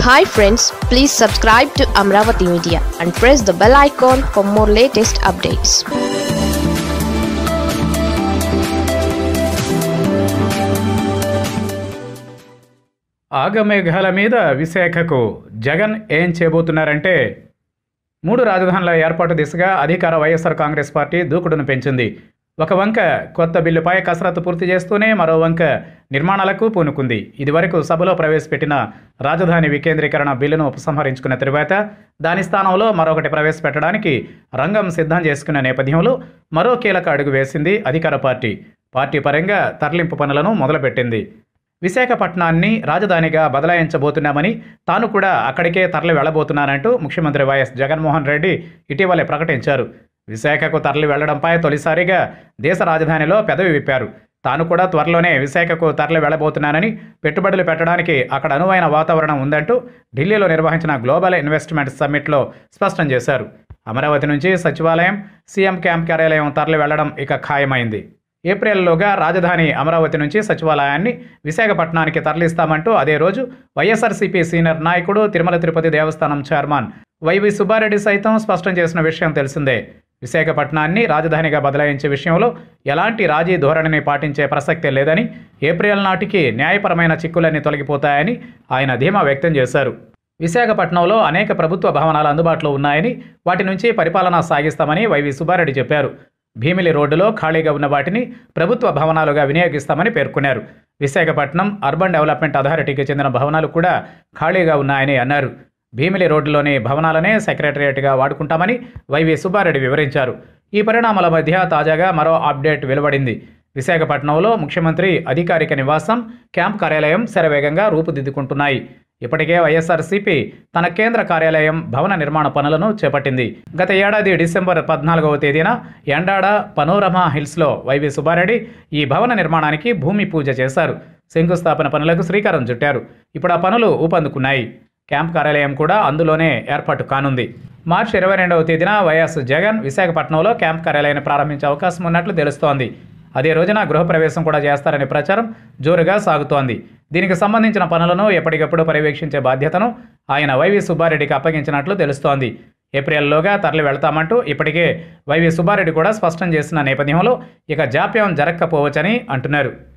hi friends please subscribe to Amaravati media and press the bell icon for more latest updates ఆగమేఘాల మీద విశాఖకు జగన్ ఏం చేయబోతున్నారంటే మూడు రాజధానుల ఏర్పాటు దిశగా అధికార వైఎస్ఆర్ కాంగ్రెస్ పార్టీ దూకుడును పెంచింది ఒక వంక కొత్త బిల్లుపై కసరత్తు పూర్తి చేస్తూనే మరో వంక నిర్మాణాలకు పూనుకుంది ఇదివరకు సభలో ప్రవేశపెట్టిన రాజధాని వికేంద్రీకరణ బిల్లును ఉపసంహరించుకున్న తరువాత దాని స్థానంలో మరొకటి ప్రవేశపెట్టడానికి రంగం సిద్ధం చేసుకున్న నేపథ్యంలో మరో కీలక అడుగు వేసింది అధికార పార్టీ పార్టీ పరంగా తరలింపు పనులను మొదలుపెట్టింది విశాఖపట్నాన్ని రాజధానిగా బదలాయించబోతున్నామని తాను కూడా అక్కడికే తరలి వెళ్లబోతున్నానంటూ ముఖ్యమంత్రి వైఎస్ జగన్మోహన్ రెడ్డి ఇటీవలే ప్రకటించారు విశాఖకు తరలి వెళ్లడంపై తొలిసారిగా దేశ రాజధానిలో పెదవి విప్పారు తాను కూడా త్వరలోనే విశాఖకు తరలి వెళ్లబోతున్నానని పెట్టుబడులు పెట్టడానికి అక్కడ అనువైన వాతావరణం ఉందంటూ ఢిల్లీలో నిర్వహించిన గ్లోబల్ ఇన్వెస్ట్మెంట్ సమ్మిట్లో స్పష్టం చేశారు అమరావతి నుంచి సచివాలయం సీఎం క్యాంప్ కార్యాలయం తరలి వెళ్లడం ఇక ఖాయమైంది ఏప్రిల్లోగా రాజధాని అమరావతి నుంచి సచివాలయాన్ని విశాఖపట్నానికి తరలిస్తామంటూ అదే రోజు వైఎస్ఆర్సీపీ సీనియర్ నాయకుడు తిరుమల తిరుపతి దేవస్థానం చైర్మన్ వైవి సుబ్బారెడ్డి సైతం స్పష్టం చేసిన విషయం తెలిసిందే విశాఖపట్నాన్ని రాజధానిగా బదలాయించే విషయంలో ఎలాంటి రాజీ ధోరణిని పాటించే ప్రసక్తే లేదని ఏప్రిల్ నాటికి న్యాయపరమైన చిక్కులన్నీ తొలగిపోతాయని ఆయన ధీమా వ్యక్తం చేశారు విశాఖపట్నంలో అనేక ప్రభుత్వ భవనాలు అందుబాటులో ఉన్నాయని వాటి నుంచి పరిపాలన సాగిస్తామని వైవి సుబ్బారెడ్డి చెప్పారు భీమిలి రోడ్డులో ఖాళీగా ఉన్న వాటిని ప్రభుత్వ భవనాలుగా వినియోగిస్తామని పేర్కొన్నారు విశాఖపట్నం అర్బన్ డెవలప్మెంట్ అథారిటీకి చెందిన భవనాలు కూడా ఖాళీగా ఉన్నాయని అన్నారు భీమిలి రోడ్డులోని భవనాలనే సెక్రటరియట్గా వాడుకుంటామని వైవి సుబ్బారెడ్డి వివరించారు ఈ పరిణామాల మధ్య తాజాగా మరో అప్డేట్ వెలువడింది విశాఖపట్నంలో ముఖ్యమంత్రి అధికారిక నివాసం క్యాంప్ కార్యాలయం శరవేగంగా రూపుదిద్దుకుంటున్నాయి ఇప్పటికే వైఎస్ఆర్సీపీ తన కేంద్ర కార్యాలయం భవన నిర్మాణ పనులను చేపట్టింది గత ఏడాది డిసెంబర్ పద్నాలుగవ తేదీన ఎండాడ పనోరమా హిల్స్లో వైవి సుబ్బారెడ్డి ఈ భవన నిర్మాణానికి భూమి పూజ చేశారు శంకుస్థాపన పనులకు శ్రీకారం చుట్టారు ఇప్పుడు ఆ పనులు ఊపందుకున్నాయి క్యాంప్ కార్యాలయం కూడా అందులోనే ఏర్పాటు కానుంది మార్చి ఇరవై రెండవ తేదీన వైఎస్ జగన్ విశాఖపట్నంలో క్యాంప్ కార్యాలయాన్ని ప్రారంభించే అవకాశం ఉన్నట్లు తెలుస్తోంది అదే రోజున గృహప్రవేశం కూడా చేస్తారనే ప్రచారం జోరుగా సాగుతోంది దీనికి సంబంధించిన పనులను ఎప్పటికప్పుడు పర్యవేక్షించే బాధ్యతను ఆయన వైవి సుబ్బారెడ్డికి అప్పగించినట్లు తెలుస్తోంది ఏప్రిల్లోగా తరలి వెళ్తామంటూ ఇప్పటికే వైవి సుబ్బారెడ్డి కూడా స్పష్టం చేసిన నేపథ్యంలో ఇక జాప్యం జరగకపోవచ్చని అంటున్నారు